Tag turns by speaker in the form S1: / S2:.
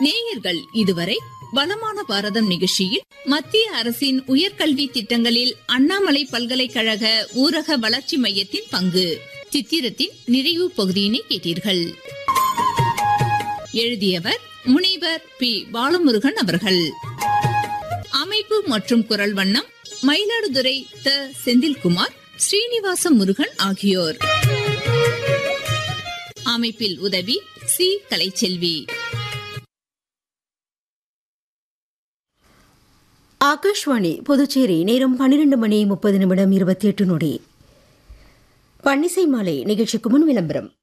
S1: நேயர்கள் இதுவரை வளமான பாரதம் நிகழ்ச்சியில் மத்திய அரசின் உயர்கல்வி திட்டங்களில் அண்ணாமலை பல்கலைக்கழக ஊரக வளர்ச்சி மையத்தின் பங்கு சித்திரத்தின் நிறைவு பகுதியினை கேட்டீர்கள் எழுதியவர் முனைவர் பி பாலமுருகன் அவர்கள் அமைப்பு மற்றும் குரல் வண்ணம் மயிலாடுதுறை த செந்தில்குமார் ஸ்ரீனிவாச முருகன் ஆகியோர் அமைப்பில் உதவி சி கலைச்செல்வி
S2: ஆகாஷ்வாணி புதுச்சேரி நேரம் பன்னிரண்டு மணி முப்பது நிமிடம் இருபத்தி எட்டு நொடி பன்னிசை மாலை நிகழ்ச்சிக்கு முன் விளம்பரம்